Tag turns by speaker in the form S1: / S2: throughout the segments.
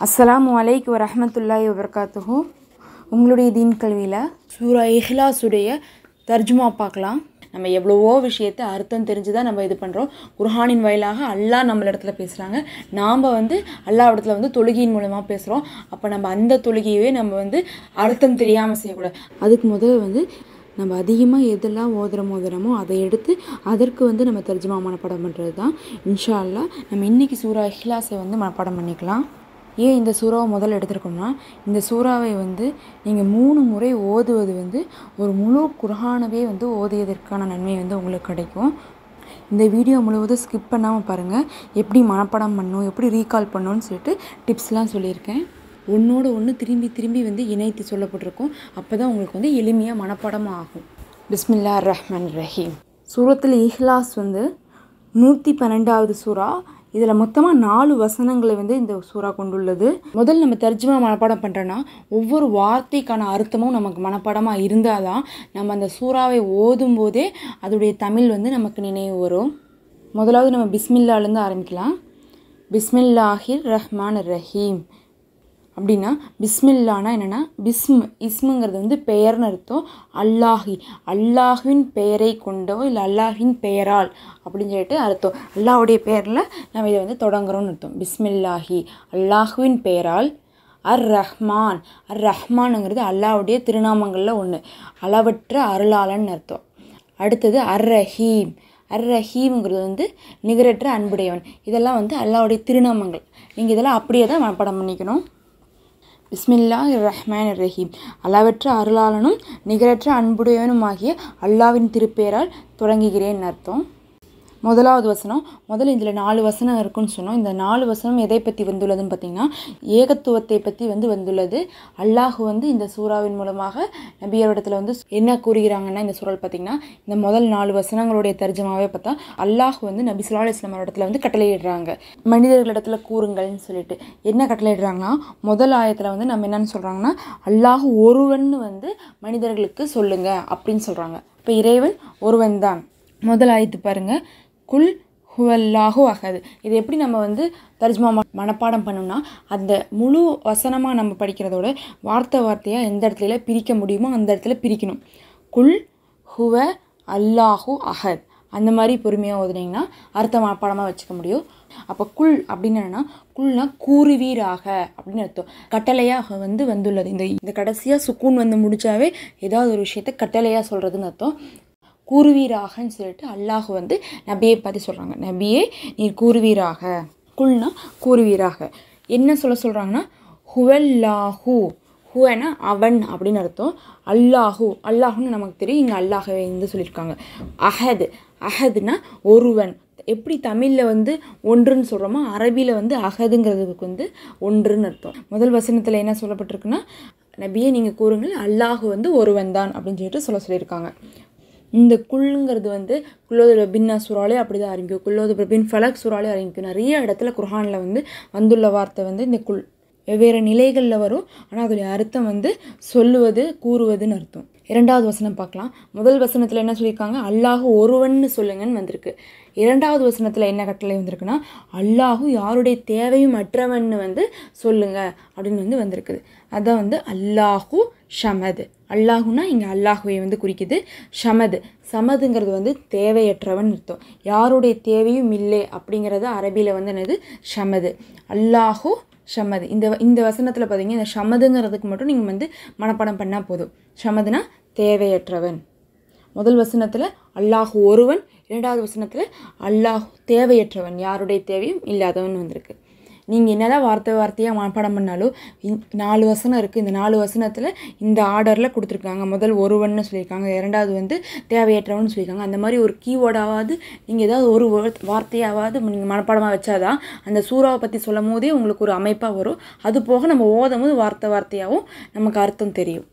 S1: அஸ்ஸலாமு அலைக்கு வரஹமத்துல்லாஹி வபரகாத்துஹு உங்களுடைய தீன் கல்வியில் சூரா இஹ்லாஸுடைய தர்ஜுமா பார்க்கலாம் நம்ம எவ்வளவோ விஷயத்தை அர்த்தம் தெரிஞ்சு தான் நம்ம இது பண்ணுறோம் குர்ஹானின் வாயிலாக அல்லாஹ் நம்மள இடத்துல பேசுகிறாங்க நாம் வந்து அல்லாஹ் இடத்துல வந்து தொழுகையின் மூலமாக பேசுகிறோம் அப்போ நம்ம அந்த தொழுகையவே நம்ம வந்து அர்த்தம் தெரியாமல் செய்யக்கூடாது அதுக்கு முதல்ல வந்து நம்ம அதிகமாக எதெல்லாம் ஓதுறமோ ஓதுறமோ அதை எடுத்து அதற்கு வந்து நம்ம தர்ஜுமா மனப்பாடம் பண்ணுறது தான் இன்ஷா அல்லாஹ் நம்ம இன்றைக்கி சூரா இஹ்லாஸை வந்து மனப்பாடம் பண்ணிக்கலாம் ஏன் இந்த சூறாவை முதல்ல எடுத்திருக்கோம்னா இந்த சூறாவை வந்து நீங்கள் மூணு முறை ஓதுவது வந்து ஒரு முழு குர்ஆனவே வந்து ஓதியதற்கான நன்மை வந்து உங்களுக்கு கிடைக்கும் இந்த வீடியோ முழுவதும் ஸ்கிப் பண்ணாமல் பாருங்கள் எப்படி மனப்பாடம் பண்ணணும் எப்படி ரீகால் பண்ணணும்னு சொல்லிட்டு டிப்ஸ்லாம் சொல்லியிருக்கேன் ஒன்றோட ஒன்று திரும்பி திரும்பி வந்து இணைத்து சொல்லப்பட்டிருக்கும் அப்போ தான் உங்களுக்கு வந்து எளிமையாக மனப்பாடமாக ஆகும் பிஸ்மில்லா ரஹ்மான் ரஹீம் சூரத்தில் இஹ்லாஸ் வந்து நூற்றி பன்னெண்டாவது சூறா இதில் மொத்தமாக நாலு வசனங்களை வந்து இந்த சூறா கொண்டுள்ளது முதல் நம்ம தர்ஜுமா மனப்பாடம் பண்ணுறோன்னா ஒவ்வொரு வார்த்தைக்கான அர்த்தமும் நமக்கு மனப்பாடமாக இருந்தால் தான் நம்ம அந்த சூறாவை ஓதும் போதே அதோடைய தமிழ் வந்து நமக்கு நினைவு வரும் முதலாவது நம்ம பிஸ்மில்லாலேருந்து ஆரம்பிக்கலாம் பிஸ்மில்லாஹிர் ரஹ்மான் ரஹீம் அப்படின்னா பிஸ்மில்லானா என்னென்னா பிஸ்ம் இஸ்முங்கிறது வந்து பெயர்னு அர்த்தம் அல்லாஹி அல்லாஹின் பெயரை கொண்டோ இல்லை அல்லாஹின் பெயரால் அப்படின்னு சொல்லிட்டு அர்த்தம் அல்லாஹுடைய பெயரில் நம்ம இதை வந்து தொடங்குறோம்னு அர்த்தம் பிஸ்மில்லாஹி அல்லாஹுவின் பெயரால் அர் ரஹ்மான் அர் ரஹ்மானுங்கிறது அல்லாஹுடைய திருநாமங்களில் ஒன்று அளவற்ற அருளாளன் அர்த்தம் அடுத்தது அர் ரஹீம் அர் ரஹீம்ங்கிறது வந்து நிகரற்ற அன்புடையவன் இதெல்லாம் வந்து அல்லாவுடைய திருநாமங்கள் நீங்கள் இதெல்லாம் அப்படியே தான் மனப்பாடம் பண்ணிக்கணும் பிஸ்மில்லா ரஹ்மான் ரஹீம் அளவற்ற அருளாளனும் நிகரற்ற அன்புடையவனும் ஆகிய அல்லாவின் திருப்பெயரால் தொடங்குகிறேன் அர்த்தம் முதலாவது வசனம் முதல்ல இதில் நாலு வசனம் இருக்குன்னு சொன்னோம் இந்த நாலு வசனம் எதை பற்றி வந்துள்ளதுன்னு பார்த்தீங்கன்னா ஏகத்துவத்தை பற்றி வந்து வந்துள்ளது அல்லாஹ் வந்து இந்த சூறாவின் மூலமாக நபியரிடத்துல வந்து என்ன கூறுகிறாங்கன்னா இந்த சூழல் பார்த்தீங்கன்னா இந்த முதல் நாலு வசனங்களுடைய தர்ஜமாவே பார்த்தா அல்லாஹ் வந்து நபி சுல்லா இஸ்லாம் இடத்துல வந்து கட்டளையிடுறாங்க மனிதர்களிடத்துல கூறுங்கள்னு சொல்லிட்டு என்ன கட்டளையிடுறாங்கன்னா முதல் ஆயத்தில் வந்து நம்ம என்னன்னு சொல்கிறாங்கன்னா அல்லாஹ் ஒருவன் வந்து மனிதர்களுக்கு சொல்லுங்க அப்படின்னு சொல்கிறாங்க இப்போ இறைவன் ஒருவன் தான் முதல் ஆயத்து பாருங்க குல் ஹுவல்லாஹு அகது இது எப்படி நம்ம வந்து தர்ஜ்மா மனப்பாடம் பண்ணோம்னா அந்த முழு வசனமாக நம்ம படிக்கிறதோட வார்த்தை வார்த்தையாக எந்த இடத்துல பிரிக்க முடியுமோ அந்த இடத்துல பிரிக்கணும் குல் ஹுவ அல்லாஹு அஹத் அந்த மாதிரி பொறுமையாக ஓதுனீங்கன்னா அர்த்த மனப்பாடமாக வச்சுக்க முடியும் அப்போ குல் அப்படின்னு என்னன்னா குல்னா கூறுவீராக அப்படின்னு அர்த்தம் கட்டளையாக வந்து வந்துள்ளது இந்த இந்த கடைசியாக சுக்கூன் வந்து முடிச்சாவே ஏதாவது ஒரு விஷயத்த கட்டளையாக சொல்கிறதுன்னு அர்த்தம் கூறுவீராகன்னு சொல்லிட்டு அல்லாஹ் வந்து நபியை பற்றி சொல்கிறாங்க நபியே நீர் கூறுவீராக குல்னா கூறுவீராக என்ன சொல்ல சொல்கிறாங்கன்னா ஹுவல்லாஹூ ஹுவனா அவன் அப்படின்னு அர்த்தம் அல்லாஹூ அல்லாஹுன்னு நமக்கு தெரியும் இங்கே அல்லாஹவே வந்து சொல்லியிருக்காங்க அஹது அஹதுனா ஒருவன் எப்படி தமிழில் வந்து ஒன்றுன்னு சொல்கிறோமோ அரபியில் வந்து அகதுங்கிறதுக்கு வந்து ஒன்றுன்னு அர்த்தம் முதல் வசனத்தில் என்ன சொல்லப்பட்டிருக்குன்னா நபியே நீங்கள் கூறுங்கள் அல்லாஹு வந்து ஒருவன் தான் அப்படின்னு சொல்லிட்டு சொல்ல சொல்லியிருக்காங்க இந்த குள்ளுங்கிறது வந்து குல்லோது ரபின்னா சுறாலே அப்படி தான் ஆரம்பிக்கும் குல்லோது ரபின் ஃபலக் சுறாலே ஆரம்பிக்கும் நிறைய இடத்துல குர்ஹானில் வந்து வந்துள்ள வார்த்தை வந்து இந்த குல் வெவ்வேறு நிலைகளில் வரும் ஆனால் அதோடைய அர்த்தம் வந்து சொல்லுவது கூறுவதுன்னு அர்த்தம் இரண்டாவது வசனம் பார்க்கலாம் முதல் வசனத்தில் என்ன சொல்லியிருக்காங்க அல்லாஹு ஒருவன்னு சொல்லுங்கன்னு வந்திருக்கு இரண்டாவது வசனத்தில் என்ன கட்டளை வந்திருக்குன்னா அல்லாஹு யாருடைய தேவையும் அற்றவன்னு வந்து சொல்லுங்க அப்படின்னு வந்து வந்திருக்குது அதான் வந்து அல்லாஹு ஷமது அல்லாஹுனா இங்கே அல்லாஹுவை வந்து குறிக்குது ஷமது சமதுங்கிறது வந்து தேவையற்றவன் அர்த்தம் யாருடைய தேவையும் இல்லை அப்படிங்கிறது அரபியில் வந்து என்னது ஷமது அல்லாஹு ஷமது இந்த இந்த வசனத்தில் பார்த்தீங்கன்னா இந்த ஷமதுங்கிறதுக்கு மட்டும் நீங்கள் வந்து மனப்பாடம் பண்ணால் போதும் ஷமதுனா தேவையற்றவன் முதல் வசனத்தில் அல்லாஹ் ஒருவன் இரண்டாவது வசனத்தில் அல்லாஹ் தேவையற்றவன் யாருடைய தேவையும் இல்லாதவன் வந்திருக்கு நீங்கள் என்னதான் வார்த்தை வார்த்தையாக மனப்பாடம் பண்ணாலும் நாலு வசனம் இருக்குது இந்த நாலு வசனத்தில் இந்த ஆர்டரில் கொடுத்துருக்காங்க முதல் ஒருவன்னு சொல்லியிருக்காங்க இரண்டாவது வந்து தேவையற்றவன் சொல்லியிருக்காங்க அந்த மாதிரி ஒரு கீவேர்டாவது நீங்கள் ஏதாவது ஒரு வார்த்தையாவது நீங்கள் மனப்பாடமாக வச்சாதான் அந்த சூறாவை பற்றி சொல்லும் போதே உங்களுக்கு ஒரு அமைப்பாக வரும் அது போக நம்ம ஓதும் போது வார்த்தை வார்த்தையாகவும் நமக்கு அர்த்தம் தெரியும்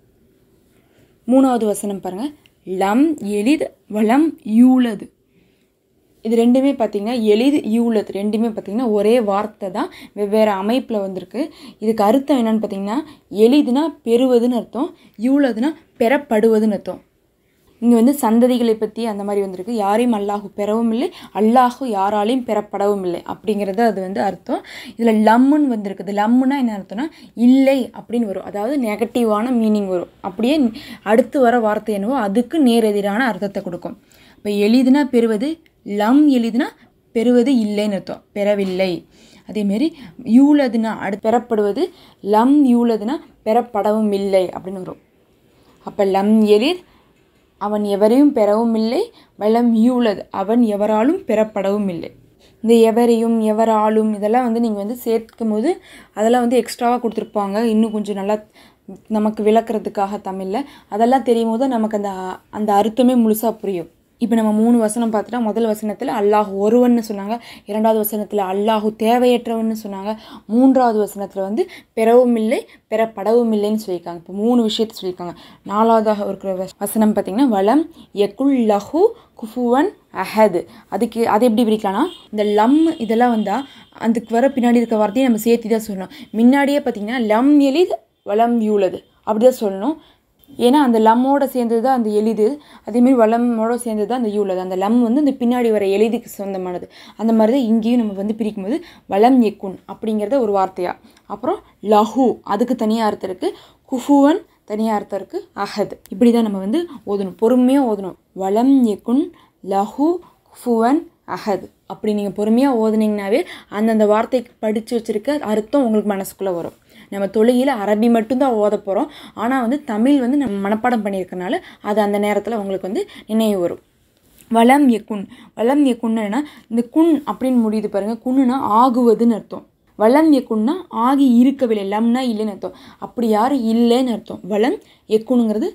S1: மூணாவது வசனம் பாருங்கள் லம் எளித் வளம் யூலது இது ரெண்டுமே பார்த்திங்கன்னா எளிது யூலத் ரெண்டுமே பார்த்திங்கன்னா ஒரே வார்த்தை தான் வெவ்வேறு அமைப்பில் வந்திருக்கு இதுக்கு அர்த்தம் என்னென்னு பார்த்தீங்கன்னா எளிதுனா பெறுவதுன்னு அர்த்தம் யூலதுனா பெறப்படுவதுன்னு அர்த்தம் இங்கே வந்து சந்ததிகளை பற்றி அந்த மாதிரி வந்திருக்கு யாரையும் அல்லாஹு பெறவும் இல்லை அல்லாஹு யாராலையும் பெறப்படவும் இல்லை அப்படிங்கிறது அது வந்து அர்த்தம் இதில் லம்முன்னு வந்திருக்குது லம்முன்னா என்ன அர்த்தம்னா இல்லை அப்படின்னு வரும் அதாவது நெகட்டிவான மீனிங் வரும் அப்படியே அடுத்து வர வார்த்தை என்னவோ அதுக்கு நேரெதிரான அர்த்தத்தை கொடுக்கும் இப்போ எளிதுனா பெறுவது லம் எளிதுனா பெறுவது இல்லைன்னு அர்த்தம் பெறவில்லை அதேமாரி யூலதுனா அடு பெறப்படுவது லம் யூலதுனா பெறப்படவும் இல்லை அப்படின்னு வரும் அப்போ லம் எளிர் அவன் எவரையும் பெறவும் இல்லை வலம் யூலது அவன் எவராலும் பெறப்படவும் இல்லை இந்த எவரையும் எவராலும் இதெல்லாம் வந்து நீங்கள் வந்து சேர்க்கும் போது அதெல்லாம் வந்து எக்ஸ்ட்ராவாக கொடுத்துருப்பாங்க இன்னும் கொஞ்சம் நல்லா நமக்கு விளக்குறதுக்காக தமிழில் அதெல்லாம் தெரியும் போது நமக்கு அந்த அந்த அர்த்தமே முழுசாக புரியும் இப்போ நம்ம மூணு வசனம் பார்த்துட்டா முதல் வசனத்தில் அல்லாஹ் ஒருவன்னு சொன்னாங்க இரண்டாவது வசனத்தில் அல்லாஹு தேவையற்றவன்னு சொன்னாங்க மூன்றாவது வசனத்தில் வந்து பெறவும் இல்லை பெறப்படவும் இல்லைன்னு சொல்லியிருக்காங்க இப்போ மூணு விஷயத்த சொல்லியிருக்காங்க நாலாவதாக இருக்கிற வச- வசனம் பார்த்திங்கன்னா வளம் எக்குல் லஹு குஃபுவன் அஹது அதுக்கு அது எப்படி பிரிக்கலாம்னா இந்த லம் இதெல்லாம் வந்தால் அதுக்கு வர பின்னாடி இருக்க வார்த்தையை நம்ம சேர்த்து தான் சொல்லணும் முன்னாடியே பார்த்திங்கன்னா லம் எளித் வளம் யூலது அப்படி தான் சொல்லணும் ஏன்னா அந்த லம்மோட சேர்ந்தது தான் அந்த எளிது அதேமாரி வளமோட சேர்ந்தது தான் அந்த யூலது அந்த லம் வந்து அந்த பின்னாடி வர எளிதுக்கு சொந்தமானது அந்த மாதிரி தான் இங்கேயும் நம்ம வந்து பிரிக்கும்போது வளம் எக்குன் அப்படிங்கிறத ஒரு வார்த்தையா அப்புறம் லஹு அதுக்கு தனியாக அர்த்தம் இருக்குது குஃபுவன் தனியாக அர்த்தம் இருக்குது அஹத் இப்படி தான் நம்ம வந்து ஓதணும் பொறுமையாக ஓதணும் வளம் எக்குன் லஹு குஃபுவன் அஹத் அப்படி நீங்கள் பொறுமையாக ஓதுனீங்கனாவே அந்தந்த வார்த்தைக்கு படித்து வச்சுருக்க அர்த்தம் உங்களுக்கு மனசுக்குள்ளே வரும் நம்ம தொழுகையில் அரபி மட்டும்தான் ஓத போகிறோம் ஆனால் வந்து தமிழ் வந்து நம்ம மனப்பாடம் பண்ணியிருக்கனால அது அந்த நேரத்தில் உங்களுக்கு வந்து நினைவு வரும் வளம் எக்குன் வளம் எக்குன்னா இந்த குன் அப்படின்னு முடியுது பாருங்கள் குன்னுனா ஆகுவதுன்னு அர்த்தம் வளம் எக்குன்னா ஆகி இருக்கவில்லை லம்னா இல்லைன்னு அர்த்தம் அப்படி யாரும் இல்லைன்னு அர்த்தம் வளம் எக்குனுங்கிறது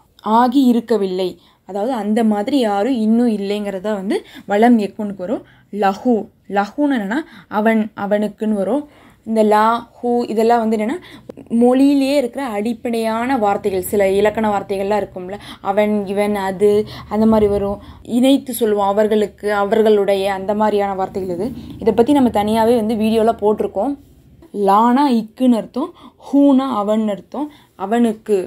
S1: ஆகி இருக்கவில்லை அதாவது அந்த மாதிரி யாரும் இன்னும் இல்லைங்கிறத வந்து வளம் எக்குனுக்கு வரும் லஹு லஹுன்னு என்னென்னா அவன் அவனுக்குன்னு வரும் இந்த லா ஹூ இதெல்லாம் வந்து என்னென்னா மொழியிலே இருக்கிற அடிப்படையான வார்த்தைகள் சில இலக்கண வார்த்தைகள்லாம் இருக்கும்ல அவன் இவன் அது அந்த மாதிரி வரும் இணைத்து சொல்லுவோம் அவர்களுக்கு அவர்களுடைய அந்த மாதிரியான வார்த்தைகள் இது இதை பற்றி நம்ம தனியாகவே வந்து வீடியோவில் போட்டிருக்கோம் லானா இக்குன்னு அர்த்தம் ஹூனா அவன் அர்த்தம் அவனுக்கு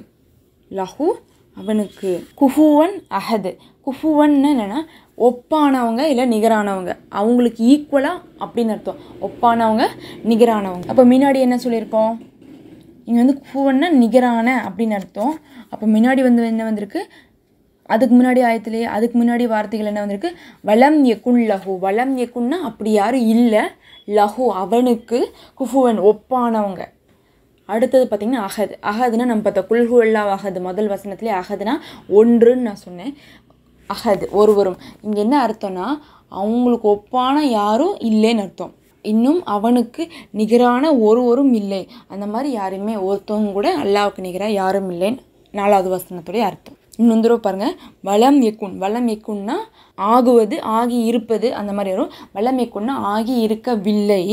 S1: லஹு அவனுக்கு குஃபுவன் அஹது குஃபுவன்னு என்னென்னா ஒப்பானவங்க இல்லை நிகரானவங்க அவங்களுக்கு ஈக்குவலாக அப்படின்னு அர்த்தம் ஒப்பானவங்க நிகரானவங்க அப்போ முன்னாடி என்ன சொல்லியிருக்கோம் இங்கே வந்து குஃபுவன்னா நிகரான அப்படின்னு அர்த்தம் அப்போ முன்னாடி வந்து என்ன வந்திருக்கு அதுக்கு முன்னாடி ஆயத்திலே அதுக்கு முன்னாடி வார்த்தைகள் என்ன வந்திருக்கு வளம் எக்குன் லஹு வளம் எக்குன்னா அப்படி யாரும் இல்லை லஹு அவனுக்கு குஃபுவன் ஒப்பானவங்க அடுத்தது பார்த்திங்கன்னா அகது அகதுன்னா நம்ம பார்த்த குல்ஹுல்லா அகது முதல் வசனத்துலேயே அகதுனா ஒன்றுன்னு நான் சொன்னேன் அகது ஒருவரும் இங்கே என்ன அர்த்தம்னா அவங்களுக்கு ஒப்பான யாரும் இல்லைன்னு அர்த்தம் இன்னும் அவனுக்கு நிகரான ஒருவரும் இல்லை அந்த மாதிரி யாருமே ஒருத்தவங்க கூட அல்லாவுக்கு நிகராக யாரும் இல்லைன்னு நாலாவது வசனத்துடைய அர்த்தம் இன்னொரு தடவை பாருங்க வளம் எக்குன் வளம் எக்குன்னா ஆகுவது ஆகி இருப்பது அந்த மாதிரி வரும் வளம் எக்குன்னா ஆகி இருக்கவில்லை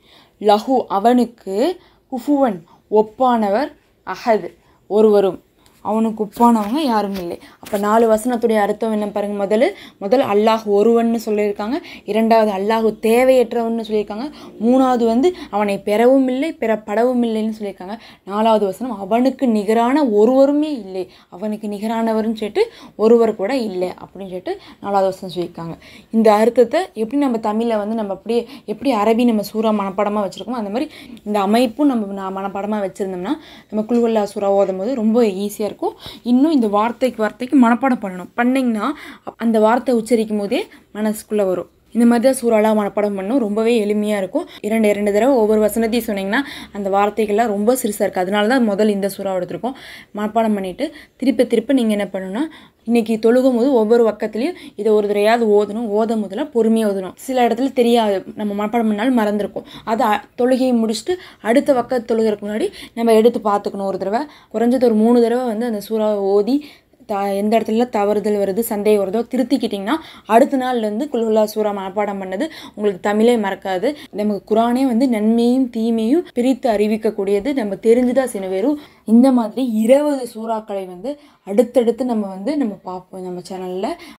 S1: லஹு அவனுக்கு குஃபுவன் ஒப்பானவர் அஹது ஒருவரும் அவனுக்கு ஒப்பானவங்க யாரும் இல்லை அப்போ நாலு வசனத்துடைய அர்த்தம் என்ன பாருங்க முதல்ல முதல் அல்லாஹ் ஒருவன்னு சொல்லியிருக்காங்க இரண்டாவது அல்லாஹ் தேவையற்றவன்னு சொல்லியிருக்காங்க மூணாவது வந்து அவனை பெறவும் இல்லை பெறப்படவும் இல்லைன்னு சொல்லியிருக்காங்க நாலாவது வசனம் அவனுக்கு நிகரான ஒருவருமே இல்லை அவனுக்கு நிகரானவர்னு சொல்லிட்டு ஒருவர் கூட இல்லை அப்படின்னு சொல்லிட்டு நாலாவது வசனம் சொல்லியிருக்காங்க இந்த அர்த்தத்தை எப்படி நம்ம தமிழில் வந்து நம்ம அப்படியே எப்படி அரபி நம்ம சூறா மனப்பாடமாக வச்சுருக்கோமோ அந்த மாதிரி இந்த அமைப்பும் நம்ம ந- மனப்பாடமாக வச்சுருந்தோம்னா நம்ம குழுவல்லா சூறா ஓதும் போது ரொம்ப ஈஸியாக இருக்கும் இன்னும் இந்த வார்த்தைக்கு வார்த்தைக்கு மனப்பாடம் பண்ணணும் பண்ணிங்கன்னா அந்த வார்த்தை உச்சரிக்கும் போதே மனசுக்குள்ளே வரும் இந்த மாதிரி தான் சூறாலாம் மனப்பாடம் பண்ணணும் ரொம்பவே எளிமையாக இருக்கும் இரண்டு இரண்டு தடவை ஒவ்வொரு வசனத்தையும் சொன்னீங்கன்னா அந்த வார்த்தைகள்லாம் ரொம்ப சிறுசாக இருக்குது அதனால தான் முதல் இந்த சூறா எடுத்திருக்கோம் மனப்பாடம் பண்ணிவிட்டு திருப்பி திருப்பி நீங்கள் என்ன பண்ணணும்னா இன்னைக்கு தொழுகும் போது ஒவ்வொரு பக்கத்துலையும் இதை ஒரு தடையாவது ஓதணும் ஓதும் போதெல்லாம் பொறுமையாக ஓதணும் சில இடத்துல தெரியாது நம்ம மனப்பாடம் பண்ணாலும் மறந்துருக்கும் அதை அ- தொழுகையை முடிச்சுட்டு அடுத்த பக்கத்து தொழுகிறதுக்கு முன்னாடி நம்ம எடுத்து பார்த்துக்கணும் ஒரு தடவை குறைஞ்சது ஒரு மூணு தடவை வந்து அந்த சூறாவை ஓதி த எந்த இடத்துல தவறுதல் வருது சந்தேகம் வருதோ திருத்திக்கிட்டிங்கன்னா அடுத்த நாள்லேருந்து குல்ஹுல்லா சூறா மனப்பாடம் பண்ணது உங்களுக்கு தமிழே மறக்காது நமக்கு குரானே வந்து நன்மையும் தீமையும் பிரித்து அறிவிக்கக்கூடியது நம்ம தெரிஞ்சுதான் செய்யணும் வெறும் இந்த மாதிரி இருபது சூறாக்களை வந்து அடுத்தடுத்து நம்ம வந்து நம்ம பார்ப்போம் நம்ம சேனலில்